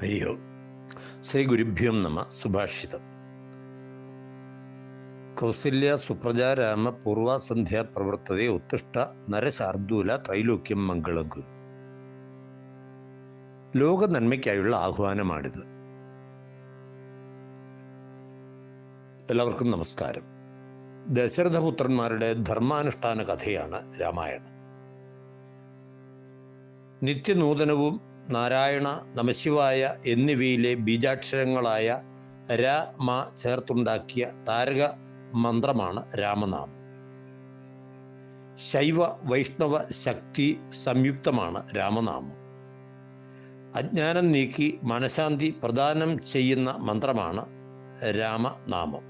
ഹരി ഓം ശ്രീ ഗുരുഭ്യം നമ സുഭാഷിതം കൗസല്യ സുപ്രജാരാമ പൂർവാസന്ധ്യ പ്രവർത്തതേ ഉത്തിഷ്ട നരശാർദൂല ത്രൈലോക്യം മംഗളം കുരു ലോക നന്മയ്ക്കായുള്ള ആഹ്വാനമാണിത് എല്ലാവർക്കും നമസ്കാരം ദശരഥപുത്രന്മാരുടെ ധർമാനുഷ്ഠാന കഥയാണ് രാമായണം നിത്യനൂതനവും നാരായണ നമശിവായ എന്നിവയിലെ ബീജാക്ഷരങ്ങളായ ര മ ചേർത്തുണ്ടാക്കിയ താരക മന്ത്രമാണ് രാമനാമം ശൈവ വൈഷ്ണവ ശക്തി സംയുക്തമാണ് രാമനാമം അജ്ഞാനം നീക്കി മനഃശാന്തി പ്രദാനം ചെയ്യുന്ന മന്ത്രമാണ് രാമനാമം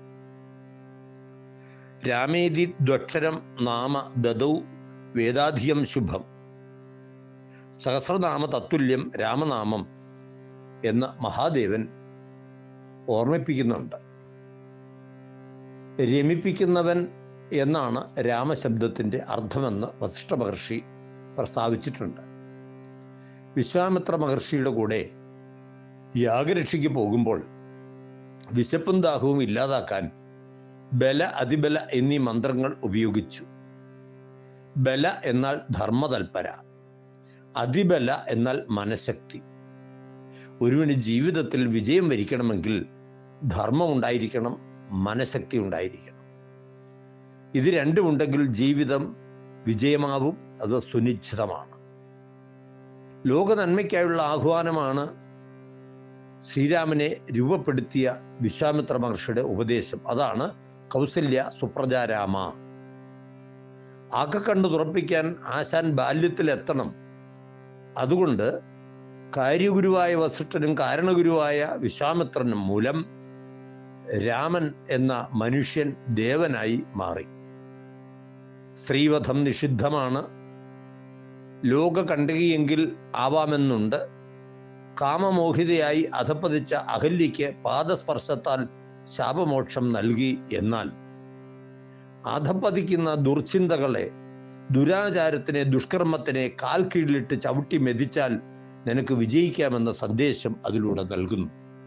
രാമേതി ദ്വക്ഷരം നാമ ദദൗ വേദാധിയം ശുഭം സഹസ്രനാമ തത്തുല്യം രാമനാമം എന്ന് മഹാദേവൻ ഓർമ്മിപ്പിക്കുന്നുണ്ട് രമിപ്പിക്കുന്നവൻ എന്നാണ് രാമശബ്ദത്തിൻ്റെ അർത്ഥമെന്ന് വസിഷ്ഠ മഹർഷി പ്രസ്താവിച്ചിട്ടുണ്ട് വിശ്വാമിത്ര മഹർഷിയുടെ കൂടെ യാഗരക്ഷയ്ക്ക് പോകുമ്പോൾ വിശപ്പും ദാഹവും ഇല്ലാതാക്കാൻ ബല അതിബല എന്നീ മന്ത്രങ്ങൾ ഉപയോഗിച്ചു ബല എന്നാൽ ധർമ്മതൽപര അതിബല എന്നാൽ മനഃശക്തി ഒരുവന് ജീവിതത്തിൽ വിജയം വരിക്കണമെങ്കിൽ ധർമ്മം ഉണ്ടായിരിക്കണം മനഃശക്തി ഉണ്ടായിരിക്കണം ഇത് രണ്ടും ഉണ്ടെങ്കിൽ ജീവിതം വിജയമാവും അത് സുനിശ്ചിതമാണ് ലോക നന്മയ്ക്കായുള്ള ആഹ്വാനമാണ് ശ്രീരാമനെ രൂപപ്പെടുത്തിയ വിശ്വാമിത്ര മഹർഷിയുടെ ഉപദേശം അതാണ് കൗസല്യ സുപ്രജാരാമ ആക്ക കണ്ടു തുറപ്പിക്കാൻ ആശാൻ ബാല്യത്തിലെത്തണം അതുകൊണ്ട് കാര്യഗുരുവായ വസിഷ്ഠനും കാരണഗുരുവായ വിശ്വാമിത്രനും മൂലം രാമൻ എന്ന മനുഷ്യൻ ദേവനായി മാറി സ്ത്രീവധം നിഷിദ്ധമാണ് ലോക കണ്ടകിയെങ്കിൽ ആവാമെന്നുണ്ട് കാമമോഹിതയായി അധപ്പതിച്ച അഹല്യയ്ക്ക് പാദസ്പർശത്താൽ ശാപമോക്ഷം നൽകി എന്നാൽ അധപ്പതിക്കുന്ന ദുർചിന്തകളെ ദുരാചാരത്തിനെ ദുഷ്കർമ്മത്തിനെ കാൽ കീഴിലിട്ട് ചവിട്ടി മെതിച്ചാൽ നിനക്ക് വിജയിക്കാമെന്ന സന്ദേശം അതിലൂടെ നൽകുന്നു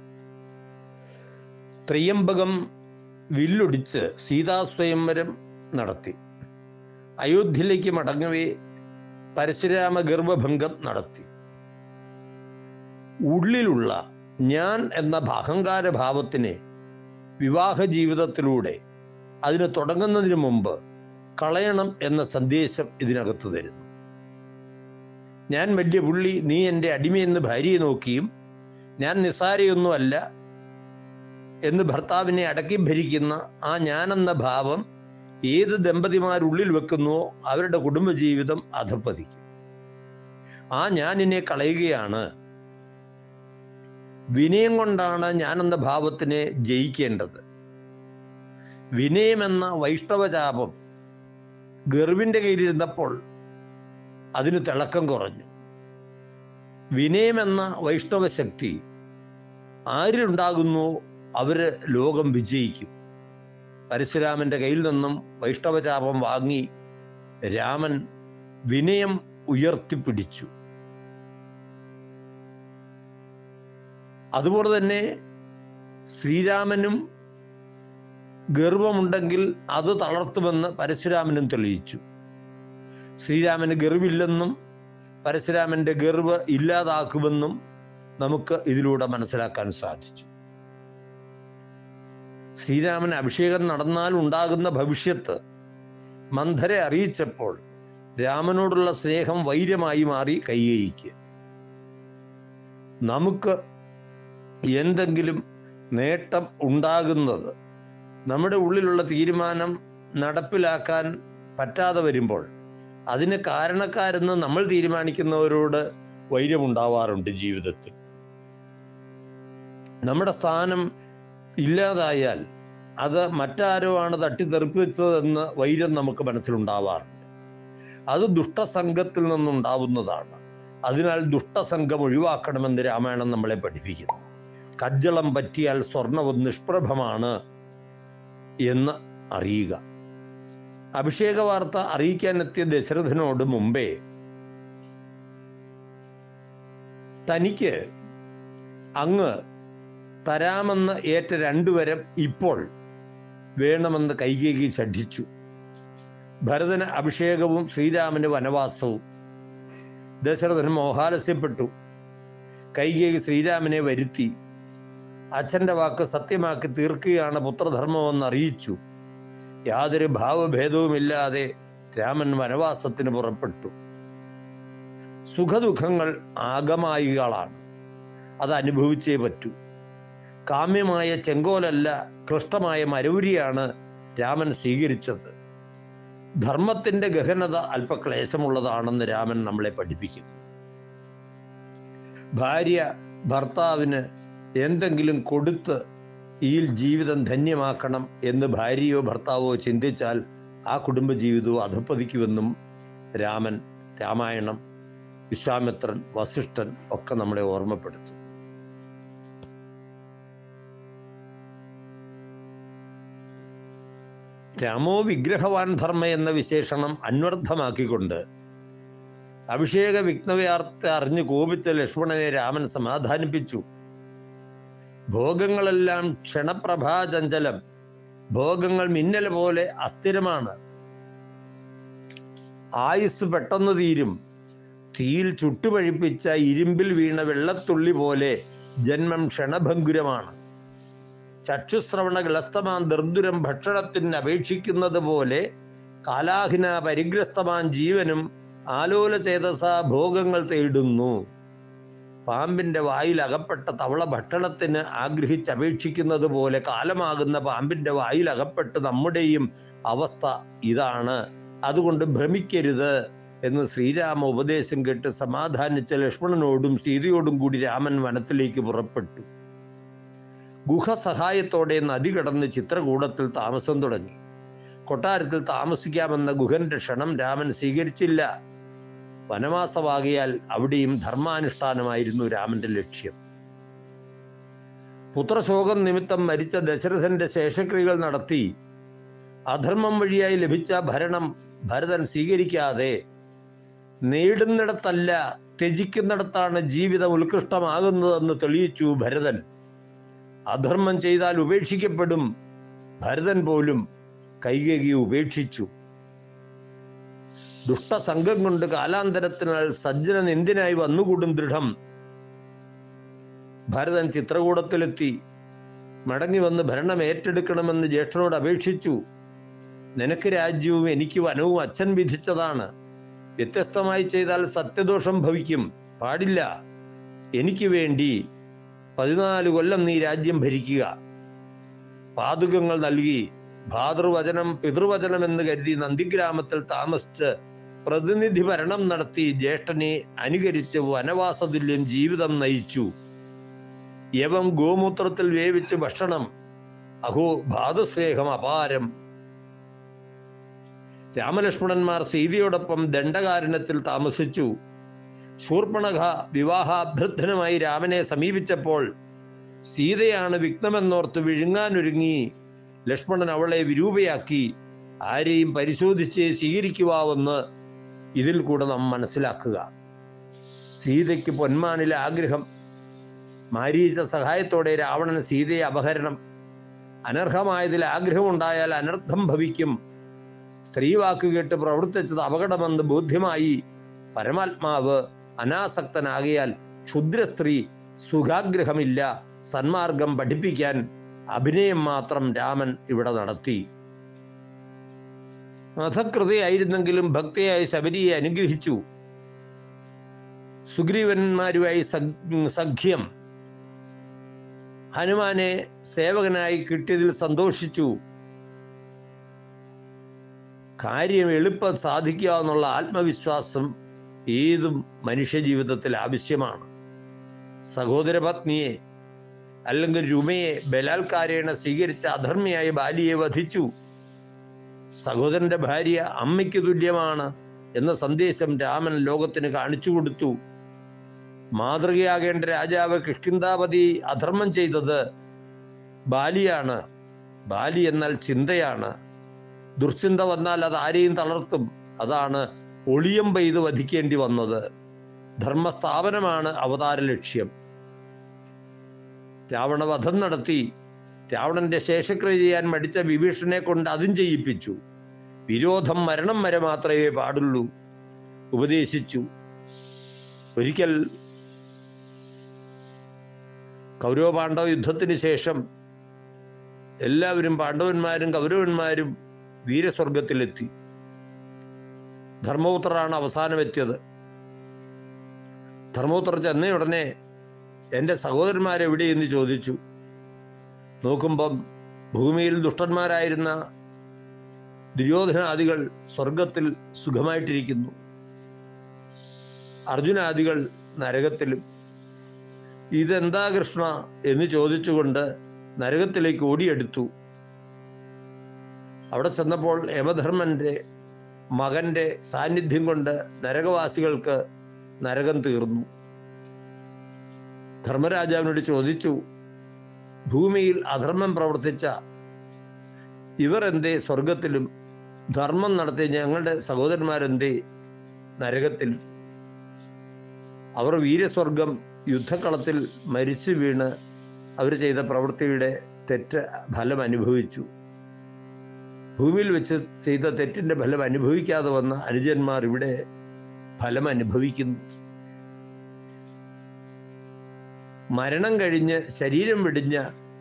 ത്രയംബകം വില്ലൊടിച്ച് സീതാസ്വയംവരം നടത്തി അയോധ്യയിലേക്ക് മടങ്ങവേ പരശുരാമ ഗർഭഭംഗം നടത്തി ഉള്ളിലുള്ള ഞാൻ എന്ന അഹങ്കാര ഭാവത്തിനെ വിവാഹ ജീവിതത്തിലൂടെ അതിന് തുടങ്ങുന്നതിന് മുമ്പ് കളയണം എന്ന സന്ദേശം ഇതിനകത്ത് തരുന്നു ഞാൻ വലിയ പുള്ളി നീ എൻ്റെ അടിമയെന്ന് ഭാര്യയെ നോക്കിയും ഞാൻ നിസാരയൊന്നുമല്ല എന്ന് ഭർത്താവിനെ അടക്കി ഭരിക്കുന്ന ആ ഞാനെന്ന ഭാവം ഏത് ദമ്പതിമാരുള്ളിൽ വെക്കുന്നുവോ അവരുടെ കുടുംബജീവിതം അധപ്പതിക്കും ആ ഞാനിനെ കളയുകയാണ് വിനയം കൊണ്ടാണ് ഞാനെന്ന ഭാവത്തിനെ ജയിക്കേണ്ടത് വിനയമെന്ന വൈഷ്ണവചാപം ഗർവിൻ്റെ കയ്യിലിരുന്നപ്പോൾ അതിന് തിളക്കം കുറഞ്ഞു വിനയമെന്ന വൈഷ്ണവ ശക്തി ആരിലുണ്ടാകുന്നു അവര് ലോകം വിജയിക്കും പരശുരാമന്റെ കയ്യിൽ നിന്നും വൈഷ്ണവചാപം വാങ്ങി രാമൻ വിനയം ഉയർത്തിപ്പിടിച്ചു അതുപോലെ തന്നെ ശ്രീരാമനും ഗർവമുണ്ടെങ്കിൽ അത് തളർത്തുമെന്ന് പരശുരാമനും തെളിയിച്ചു ശ്രീരാമന് ഗർവില്ലെന്നും പരശുരാമന്റെ ഗർവ് ഇല്ലാതാക്കുമെന്നും നമുക്ക് ഇതിലൂടെ മനസ്സിലാക്കാൻ സാധിച്ചു ശ്രീരാമൻ അഭിഷേകം നടന്നാൽ ഉണ്ടാകുന്ന ഭവിഷ്യത്ത് മന്ധരെ അറിയിച്ചപ്പോൾ രാമനോടുള്ള സ്നേഹം വൈര്യമായി മാറി കൈകൈക്ക് നമുക്ക് എന്തെങ്കിലും നേട്ടം ഉണ്ടാകുന്നത് നമ്മുടെ ഉള്ളിലുള്ള തീരുമാനം നടപ്പിലാക്കാൻ പറ്റാതെ വരുമ്പോൾ അതിന് കാരണക്കാരെന്ന് നമ്മൾ തീരുമാനിക്കുന്നവരോട് വൈര്യമുണ്ടാവാറുണ്ട് ജീവിതത്തിൽ നമ്മുടെ സ്ഥാനം ഇല്ലാതായാൽ അത് മറ്റാരോ ആണ് തട്ടിത്തെറിപ്പിച്ചതെന്ന് വൈര്യം നമുക്ക് മനസ്സിലുണ്ടാവാറുണ്ട് അത് ദുഷ്ടസംഘത്തിൽ നിന്നുണ്ടാവുന്നതാണ് അതിനാൽ ദുഷ്ടസംഘം ഒഴിവാക്കണമെന്ന് രാമായണം നമ്മളെ പഠിപ്പിക്കുന്നു കജ്ജളം പറ്റിയാൽ സ്വർണവും നിഷ്പ്രഭമാണ് എന്ന് അറിയുക അഭിഷേക വാർത്ത അറിയിക്കാനെത്തിയ ദശരഥനോട് മുമ്പേ തനിക്ക് അങ്ങ് തരാമെന്ന് ഏറ്റ രണ്ടുവരം ഇപ്പോൾ വേണമെന്ന് കൈകേകി ഷഠിച്ചു ഭരതന് അഭിഷേകവും ശ്രീരാമന് വനവാസവും ദശരഥൻ മോഹാലസ്യപ്പെട്ടു കൈകേകി ശ്രീരാമനെ വരുത്തി അച്ഛന്റെ വാക്ക് സത്യമാക്കി തീർക്കുകയാണ് പുത്രധർമ്മമെന്ന് അറിയിച്ചു യാതൊരു ഭാവഭേദവുമില്ലാതെ രാമൻ വനവാസത്തിന് പുറപ്പെട്ടു സുഖദുഃഖങ്ങൾ ആഗമായികളാണ് അത് അനുഭവിച്ചേ പറ്റൂ കാമ്യമായ ചെങ്കോലല്ല ക്ലിഷ്ടമായ മരൂരിയാണ് രാമൻ സ്വീകരിച്ചത് ധർമ്മത്തിന്റെ ഗഹനത അല്പക്ലേശമുള്ളതാണെന്ന് രാമൻ നമ്മളെ പഠിപ്പിക്കും ഭാര്യ ഭർത്താവിന് എന്തെങ്കിലും കൊടുത്ത് ഈ ജീവിതം ധന്യമാക്കണം എന്ന് ഭാര്യയോ ഭർത്താവോ ചിന്തിച്ചാൽ ആ കുടുംബജീവിതവും അധപ്പതിക്കുമെന്നും രാമൻ രാമായണം വിശ്വാമിത്രൻ വസിഷ്ഠൻ ഒക്കെ നമ്മളെ ഓർമ്മപ്പെടുത്തും രാമോ വിഗ്രഹവാൻ ധർമ്മ എന്ന വിശേഷണം അന്വർത്ഥമാക്കിക്കൊണ്ട് അഭിഷേക വിഘ്നവ്യാർത്ത അറിഞ്ഞു കോപിച്ച ലക്ഷ്മണനെ രാമൻ സമാധാനിപ്പിച്ചു ഭോഗങ്ങളെല്ലാം ക്ഷണപ്രഭാചഞ്ചലം ഭോഗങ്ങൾ മിന്നൽ പോലെ അസ്ഥിരമാണ് ആയുസ് പെട്ടെന്ന് തീരും തീയിൽ ചുട്ടുപഴിപ്പിച്ച ഇരുമ്പിൽ വീണ വെള്ളത്തുള്ളി പോലെ ജന്മം ക്ഷണഭങ്കുരമാണ് ചക്ഷുശ്രവണ ഗ്ലസ്തമാൻ ദർദുരം ഭക്ഷണത്തിന് അപേക്ഷിക്കുന്നത് പോലെ കാലാഹിന പരിഗ്രസ്തമാൻ ജീവനും ആലോല ചേതസ ഭോഗങ്ങൾ തേടുന്നു പാമ്പിന്റെ വായിൽ അകപ്പെട്ട തവള ഭക്ഷണത്തിന് ആഗ്രഹിച്ചപേക്ഷിക്കുന്നത് പോലെ കാലമാകുന്ന പാമ്പിന്റെ വായിൽ അകപ്പെട്ട് നമ്മുടെയും അവസ്ഥ ഇതാണ് അതുകൊണ്ട് ഭ്രമിക്കരുത് എന്ന് ശ്രീരാമ ഉപദേശം കേട്ട് സമാധാനിച്ച ലക്ഷ്മണനോടും സീതയോടും കൂടി രാമൻ വനത്തിലേക്ക് പുറപ്പെട്ടു ഗുഹ സഹായത്തോടെ നദി കടന്ന് ചിത്രകൂടത്തിൽ താമസം തുടങ്ങി കൊട്ടാരത്തിൽ താമസിക്കാമെന്ന ഗുഹന്റെ ക്ഷണം രാമൻ സ്വീകരിച്ചില്ല വനവാസമാകിയാൽ അവിടെയും ധർമാനുഷ്ഠാനമായിരുന്നു രാമന്റെ ലക്ഷ്യം പുത്രശോകം നിമിത്തം മരിച്ച ദശരഥന്റെ ശേഷക്രിയകൾ നടത്തി അധർമ്മം വഴിയായി ലഭിച്ച ഭരണം ഭരതൻ സ്വീകരിക്കാതെ നേടുന്നിടത്തല്ല ത്യജിക്കുന്നിടത്താണ് ജീവിതം ഉത്കൃഷ്ടമാകുന്നതെന്ന് തെളിയിച്ചു ഭരതൻ അധർമ്മം ചെയ്താൽ ഉപേക്ഷിക്കപ്പെടും ഭരതൻ പോലും കൈകേകി ഉപേക്ഷിച്ചു ദുഷ്ടസംഘം കൊണ്ട് കാലാന്തരത്തിനാൽ സജ്ജനൻ എന്തിനായി വന്നുകൂടും ദൃഢം ഭരതൻ ചിത്രകൂടത്തിലെത്തി മടങ്ങി വന്ന് ഭരണം ഏറ്റെടുക്കണമെന്ന് ജ്യേഷ്ഠനോട് അപേക്ഷിച്ചു നിനക്ക് രാജ്യവും എനിക്ക് വനവും അച്ഛൻ വിധിച്ചതാണ് വ്യത്യസ്തമായി ചെയ്താൽ സത്യദോഷം ഭവിക്കും പാടില്ല എനിക്ക് വേണ്ടി പതിനാല് കൊല്ലം നീ രാജ്യം ഭരിക്കുക പാതുകങ്ങൾ നൽകി ഭാതൃവചനം പിതൃവചനം എന്ന് കരുതി നന്ദിഗ്രാമത്തിൽ താമസിച്ച് പ്രതിനിധി ഭരണം നടത്തി ജ്യേഷ്ഠനെ അനുകരിച്ച് വനവാസതുല്യം ജീവിതം നയിച്ചു യവം ഗോമൂത്രത്തിൽ വേവിച്ച് ഭക്ഷണം അഹോ ഭാതസ്നേഹം അപാരം രാമലക്ഷ്മണന്മാർ സീതയോടൊപ്പം ദണ്ഡകാരണത്തിൽ താമസിച്ചു ശൂർപ്പണഖ വിവാഹാഭ്യർത്ഥനമായി രാമനെ സമീപിച്ചപ്പോൾ സീതയാണ് വിഘ്നമെന്നോർത്ത് വിഴുങ്ങാനൊരുങ്ങി ലക്ഷ്മണൻ അവളെ വിരൂപയാക്കി ആരെയും പരിശോധിച്ച് സ്വീകരിക്കുവാവെന്ന് ഇതിൽ കൂടെ നാം മനസ്സിലാക്കുക സീതയ്ക്ക് പൊന്മാനിലെ ആഗ്രഹം മാരീച സഹായത്തോടെ രാവണൻ സീതയെ അപഹരണം അനർഹമായതിൽ ആഗ്രഹമുണ്ടായാൽ അനർത്ഥം ഭവിക്കും സ്ത്രീ വാക്ക് കേട്ട് പ്രവർത്തിച്ചത് അപകടമെന്ന് ബോധ്യമായി പരമാത്മാവ് അനാസക്തനാകിയാൽ ക്ഷുദ്ര സ്ത്രീ സുഖാഗ്രഹമില്ല സന്മാർഗം പഠിപ്പിക്കാൻ അഭിനയം മാത്രം രാമൻ ഇവിടെ നടത്തി അധകൃതയായിരുന്നെങ്കിലും ഭക്തിയായി ശബരിയെ അനുഗ്രഹിച്ചു സുഗ്രീവന്മാരുമായി സഖ്- സഖ്യം ഹനുമാനെ സേവകനായി കിട്ടിയതിൽ സന്തോഷിച്ചു കാര്യം എളുപ്പം സാധിക്കുക എന്നുള്ള ആത്മവിശ്വാസം ഏതും മനുഷ്യജീവിതത്തിൽ ആവശ്യമാണ് സഹോദര പത്നിയെ അല്ലെങ്കിൽ രുമയെ ബലാത്കാരേണ സ്വീകരിച്ച അധർമ്മിയായ ബാലിയെ വധിച്ചു സഹോദരന്റെ ഭാര്യ അമ്മയ്ക്ക് തുല്യമാണ് എന്ന സന്ദേശം രാമൻ ലോകത്തിന് കാണിച്ചു കൊടുത്തു മാതൃകയാകേണ്ട രാജാവ് കിഷ്കിന്താപതി അധർമ്മം ചെയ്തത് ബാലിയാണ് ബാലി എന്നാൽ ചിന്തയാണ് ദുർചിന്ത വന്നാൽ അത് ആരെയും തളർത്തും അതാണ് ഒളിയം പെയ്ത് വധിക്കേണ്ടി വന്നത് ധർമ്മസ്ഥാപനമാണ് അവതാര ലക്ഷ്യം രാവണവധം നടത്തി രാവണന്റെ ശേഷക്രിയ ചെയ്യാൻ മടിച്ച വിഭീഷണനെ കൊണ്ട് അതും ചെയ്യിപ്പിച്ചു വിരോധം മരണം വരെ മാത്രമേ പാടുള്ളൂ ഉപദേശിച്ചു ഒരിക്കൽ കൗരവ പാണ്ഡവ യുദ്ധത്തിന് ശേഷം എല്ലാവരും പാണ്ഡവന്മാരും കൗരവന്മാരും വീരസ്വർഗത്തിലെത്തി ധർമ്മപുത്രനാണ് അവസാനം എത്തിയത് ധർമ്മപുത്ര ചെന്ന ഉടനെ എൻ്റെ സഹോദരന്മാരെവിടെയെന്ന് ചോദിച്ചു നോക്കുമ്പം ഭൂമിയിൽ ദുഷ്ടന്മാരായിരുന്ന ദുര്യോധനാദികൾ സ്വർഗത്തിൽ സുഖമായിട്ടിരിക്കുന്നു അർജുനാദികൾ നരകത്തിലും ഇതെന്താ കൃഷ്ണ എന്ന് ചോദിച്ചുകൊണ്ട് നരകത്തിലേക്ക് ഓടിയെടുത്തു അവിടെ ചെന്നപ്പോൾ യമധർമ്മന്റെ മകന്റെ സാന്നിധ്യം കൊണ്ട് നരകവാസികൾക്ക് നരകം തീർന്നു ധർമ്മരാജാവിനോട് ചോദിച്ചു ഭൂമിയിൽ അധർമ്മം പ്രവർത്തിച്ച ഇവർ എന്തേ സ്വർഗത്തിലും ധർമ്മം നടത്തിയ ഞങ്ങളുടെ സഹോദരന്മാരെന്തേ നരകത്തിൽ അവർ വീരസ്വർഗം യുദ്ധക്കളത്തിൽ മരിച്ചു വീണ് അവർ ചെയ്ത പ്രവൃത്തിയുടെ തെറ്റ് ഫലം അനുഭവിച്ചു ഭൂമിയിൽ വെച്ച് ചെയ്ത തെറ്റിന്റെ ഫലം അനുഭവിക്കാതെ വന്ന അനുജന്മാർ ഇവിടെ ഫലം അനുഭവിക്കുന്നു മരണം കഴിഞ്ഞ് ശരീരം വെടിഞ്ഞ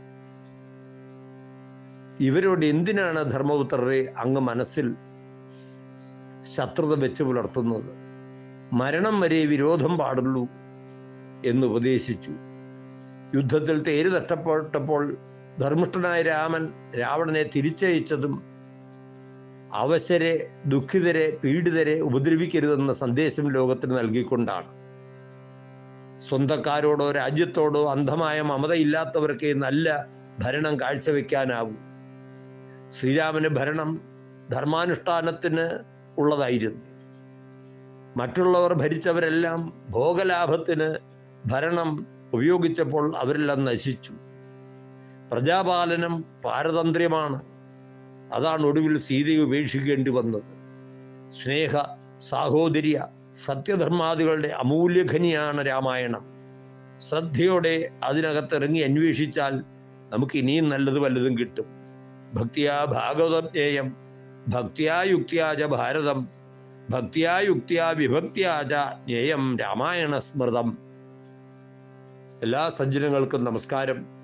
ഇവരോട് എന്തിനാണ് ധർമ്മപുത്രരെ അങ്ങ് മനസ്സിൽ ശത്രുത വെച്ച് പുലർത്തുന്നത് മരണം വരെ വിരോധം പാടുള്ളൂ എന്ന് ഉപദേശിച്ചു യുദ്ധത്തിൽ തേര് നഷ്ടപ്പെട്ടപ്പോൾ ധർമ്മിഷ്ഠനായ രാമൻ രാവണനെ തിരിച്ചയച്ചതും അവശരെ ദുഃഖിതരെ പീഡിതരെ ഉപദ്രവിക്കരുതെന്ന സന്ദേശം ലോകത്തിന് നൽകിക്കൊണ്ടാണ് സ്വന്തക്കാരോടോ രാജ്യത്തോടോ അന്ധമായ മമതയില്ലാത്തവർക്ക് നല്ല ഭരണം കാഴ്ചവെക്കാനാവൂ ശ്രീരാമന് ഭരണം ധർമാനുഷ്ഠാനത്തിന് ഉള്ളതായിരുന്നു മറ്റുള്ളവർ ഭരിച്ചവരെല്ലാം ഭോഗലാഭത്തിന് ഭരണം ഉപയോഗിച്ചപ്പോൾ അവരെല്ലാം നശിച്ചു പ്രജാപാലനം പാരതന്ത്ര്യമാണ് അതാണ് ഒടുവിൽ സീതയെ ഉപേക്ഷിക്കേണ്ടി വന്നത് സ്നേഹ സാഹോദര്യ സത്യധർമാദികളുടെ അമൂല്യഖനിയാണ് രാമായണം ശ്രദ്ധയോടെ അതിനകത്ത് ഇറങ്ങി അന്വേഷിച്ചാൽ നമുക്ക് ഇനിയും നല്ലത് വല്ലതും കിട്ടും ഭക്തിയാ ഭാഗവതം ജ്ഞേയം ഭക്തിയാ യുക്തിയാച ഭാരതം ഭക്തിയാ യുക്തിയാ വിഭക്തിയാച ജ്ഞേയം രാമായണ സ്മൃതം എല്ലാ സജ്ജനങ്ങൾക്കും നമസ്കാരം